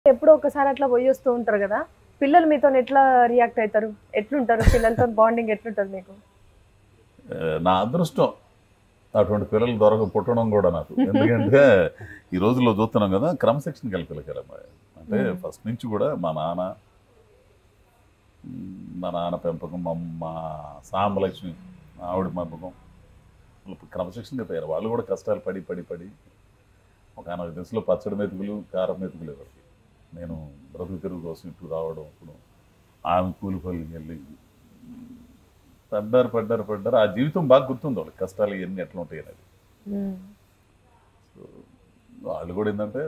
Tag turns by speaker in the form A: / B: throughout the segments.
A: ఎప్పుడో ఒకసారి అట్లా పోయి వస్తూ ఉంటారు కదా పిల్లలు మీతో ఎట్లా రియాక్ట్ అవుతారు ఎట్లుంటారు పిల్లలతో బాండింగ్ ఎట్లుంటుంది మీకు
B: ఆ, నా అదృష్టం అటువంటి పిల్లలు దొరక పుట్టడం కూడా నాకు ఎందుకంటే ఈ రోజుల్లో చూస్తున్నాం కదా క్రమశిక్షణ కలిపి అంటే
A: మ్మ్.
B: ఫస్ట్ నుంచి కూడా మా నాన్న మ్, మా నాన్న పెంపకం మా అమ్మ సాంబలక్ష్మి ఆవిడ పెంపకం వాళ్ళు క్రమశిక్షణగా తయారు వాళ్ళు కూడా కష్టాలు పడి పడి పడి ఒక నాకు దశలో పచ్చడి మెతుకులు కారం మెతుకులు ఎవరికి నేను బ్రతుకు తెరుగు కోసం ఇట్లు రావడం ఇప్పుడు ఆమె కూలి పనులకి వెళ్ళి పడ్డారు పడ్డారు పడ్డారు ఆ జీవితం బాగా గుర్తుంది వాళ్ళకి కష్టాలు ఇవన్నీ ఎట్లా ఉంటాయి అనేది
A: మ్మ్.
B: సో వాళ్ళు కూడా ఏంటంటే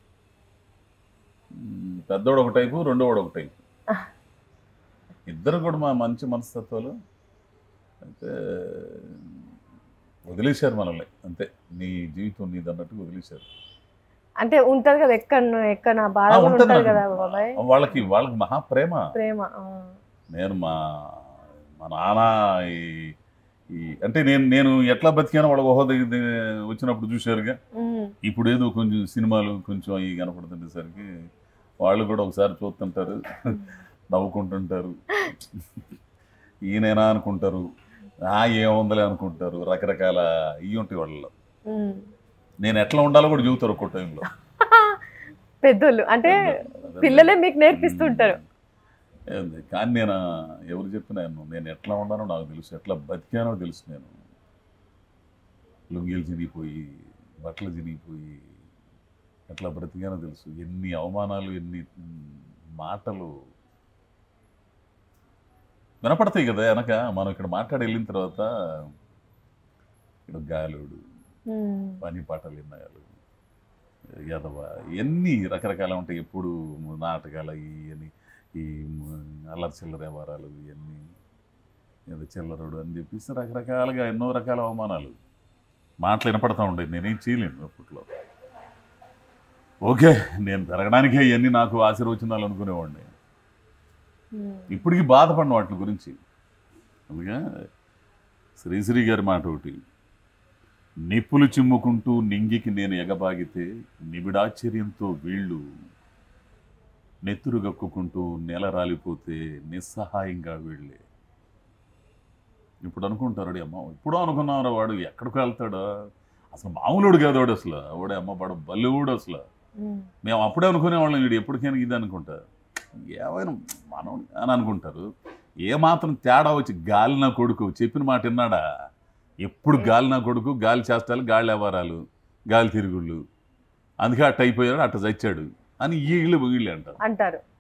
B: మ్, పెద్దోడు ఒక టైపు రెండోవాడు ఒక టైపు ఇద్దరు కూడా మా మంచి మనస్తత్వాలు అయితే వదిలేశారు మనల్ని అంతే నీ జీవితం నీది అన్నట్టు వదిలేశారు
A: అంటే ఉంటది కదా ఎక్కడ ఎక్కడ బాధ
B: ఆ,
A: కూడా
B: ఉంటది
A: ఉంటది
B: నాకు.
A: కదా బాబాయ్
B: వాళ్ళకి వాళ్ళకి మహా ప్రేమ
A: ప్రేమ ఆ.
B: నేను మా మా నాన్న ఈ ఈ అంటే నేను నేను ఎట్లా బతికానో వాళ్ళ ఊహ దగ్గర వచ్చినప్పుడు చూశారుగా
A: మ్మ్.
B: ఇప్పుడు ఏదో కొంచెం సినిమాలు కొంచెం అవి కనపడుతుండేసరికి వాళ్ళు కూడా ఒకసారి చూస్తుంటారు నవ్వుకుంటుంటారు ఈయనేనా అనుకుంటారు ఆ ఏముందలే అనుకుంటారు రకరకాల ఇవి ఉంటాయి వాళ్ళలో
A: మ్మ్.
B: నేను ఎట్లా ఉండాలో కూడా చెబుతారు ఒక్కో టైంలో
A: పెద్దోళ్ళు అంటే పిల్లలే మీకు నేర్పిస్తుంటారు
B: ఏంది కానీ నేను ఎవరు చెప్పినా నేను ఎట్లా ఉన్నానో నాకు తెలుసు ఎట్లా బతికానో తెలుసు నేను లుంగీలు చినిగిపోయి బట్టలు చినిగిపోయి ఎట్లా బ్రతికానో తెలుసు ఎన్ని అవమానాలు ఎన్ని మ్, మాటలు వినపడతాయి కదా వెనక మనం ఇక్కడ మాట్లాడి వెళ్ళిన తర్వాత ఇక్కడ గాలుడు
A: మ్మ్.
B: పని పాటలు విన్నాయాలు యదవ ఎన్ని రకరకాల ఉంటాయి ఎప్పుడు నాటకాలు ఇవన్నీ ఈ అల్లరి చిల్లర వ్యవహారాలు ఇవన్నీ ఏదో చిల్లరుడు అని చెప్పేసి రకరకాలుగా ఎన్నో రకాల అవమానాలు మాటలు వినపడతా ఉండేది నేనేం చేయలేను అప్పట్లో ఓకే నేను పెరగడానికే ఇవన్నీ నాకు ఆశీర్వచనాలు అనుకునేవాడిని
A: మ్మ్.
B: ఇప్పటికీ బాధపడిన వాటి గురించి అందుకే శ్రీశ్రీ గారి మాట ఒకటి నిప్పులు చిమ్ముకుంటూ నింగికి నేను ఎగబాగితే నిబిడాశ్చర్యంతో వీళ్ళు నెత్తురు గక్కుకుంటూ నేల రాలిపోతే నిస్సహాయంగా వీళ్ళే ఇప్పుడు అనుకుంటారు "అడే అమ్మ ఇప్పుడు అనుకున్నారా వాడు ఎక్కడికి వెళ్తాడో అసలు మామూలుడు కాదు వాడు అసలు వాడే అమ్మ వాడు బల్లివుడు అసలు
A: మ్మ్.
B: మేము అప్పుడే అనుకునేవాళ్ళం వీడు ఎప్పటికైనా ఇది అనుకుంటా ఏమైనా మనం అని అనుకుంటారు ఏ మాత్రం తేడా వచ్చి గాలి నా కొడుకు చెప్పిన మాట విన్నాడా ఎప్పుడు గాలి నా కొడుకు గాలి చేష్టాలు గాలి వ్యవహారాలు గాలి తిరుగుళ్ళు అందుకే అట్ట అయిపోయాడు అట్ట చచ్చాడు అని వీళ్ళు వీళ్ళు అంటారు
A: అంటారు